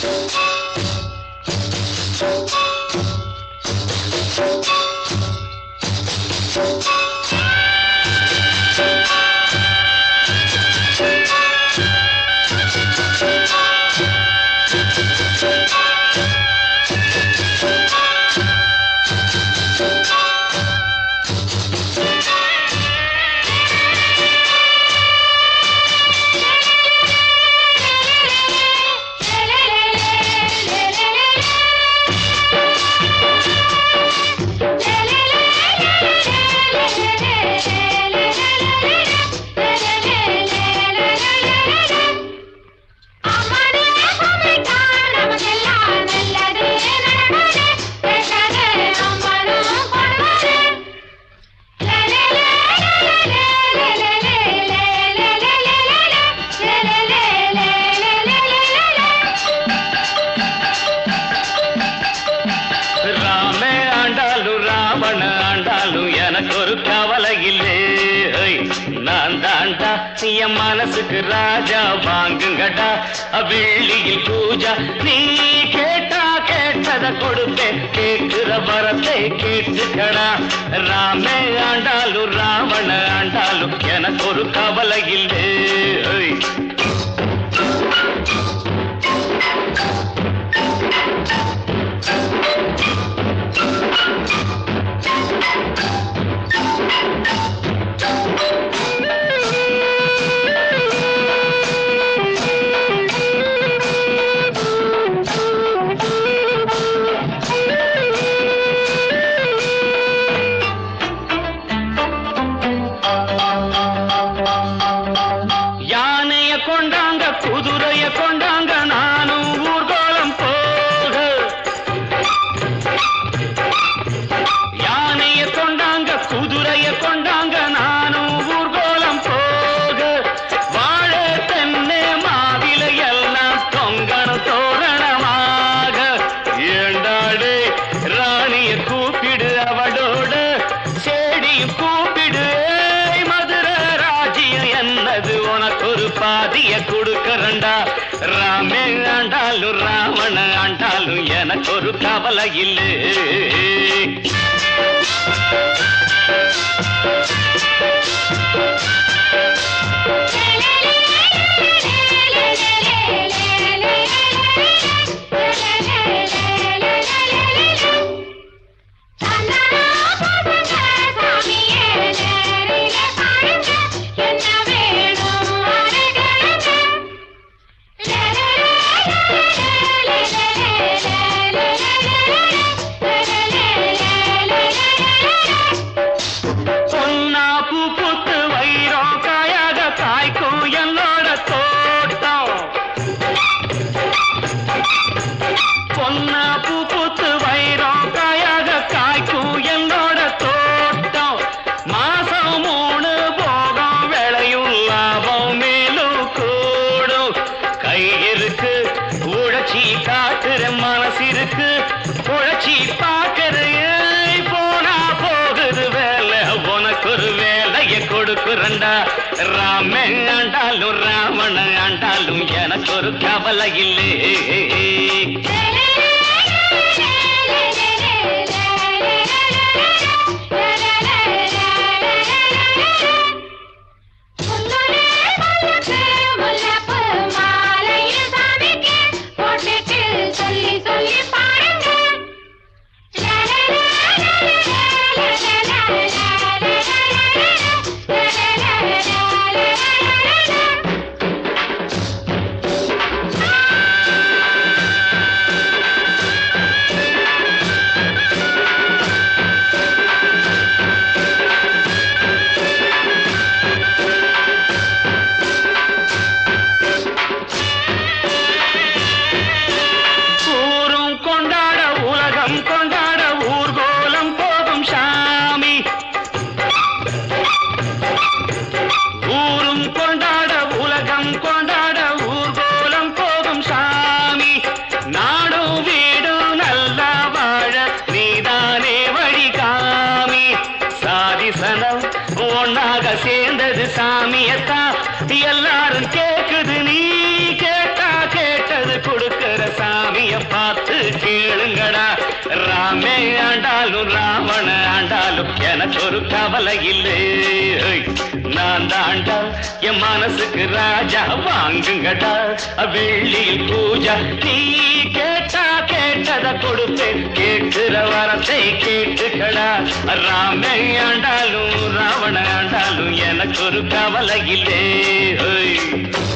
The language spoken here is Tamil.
ராமே ஆண்டாலும் ராவண ஆண்டாலும் எனக்கு ஒரு கவலை இல்லை ஐய், நான் தாண்டா என் மனசுக்கு ராஜா வாங்குங்கடா வெள்ளியில் பூஜா நீ கேட்டா கேட்டத கொடுப்பேன் கேட்கிற வரத்தை கேட்டுக்கடா ராமே ஆண்டாலும் ராவண ஆண்டாலும் எனக்கு ஒரு கவலை இல்லை ஐய். யானைய கொண்டாங்க குதிரைய கொண்டாங்க நானும் ஊர்கோலம் போக யானைய கொண்டாங்க குதிரைய கொண்டாங்க நானும் ஊர்கோலம் போக வாழ தென்னை மாவில எல்லாம் தொங்கணும் தோரணமாக ஏண்டாடு ராணிய கூப்பிடு அவளோட செடியும் கூப்பிடு ஏய் மதுர ராஜ்யம் என்னது உனக்கு ஒரு பாதிய கொடுக்கறண்டா ராமே ஆண்டாலும் ராவண ஆண்டாலும் எனக்கு ஒரு கவலை இல்லை பொன்னா பூ பூத்து வைரம் காயாக காய்க்கும் என்னோட தோட்டம் பொன்னா பூ பூத்து வைரம் காயாக காய்க்கும் என்னோட தோட்டம் மாசம் மூணு போகம் விளையும் லாபம் மேலும் கூடும் கை இருக்கு உழைச்சி காட்டுற மனசு இருக்கு உழைச்சி பார்க்கறேன் போனா போகுது வேலை உனக்கு ஒரு வேலையை கொடுக்குறண்டா ராமன் ஆண்டாலும் ராவண ஆண்டாலும் எனக்கு ஒரு கவலை இல்லை சொல்லி சொல்லி பாருங்க ஆ ராமே ஆண்டாலும் ராவண ஆண்டாலும் எனக்கு ஒரு கவலை இல்லை ஹோய். நான் தாண்டா என் மனசுக்கு ராஜா வாங்குங்கடா வெள்ளியில் பூஜா நீ கேட்டா கேட்டத கொடுப்பேன் கேட்கிற வரத்தை கேட்டுக்கடா ராமே ஆண்டாலும் ராவண ஆண்டாலும் எனக்கு ஒரு கவலை இல்லை ஹோய்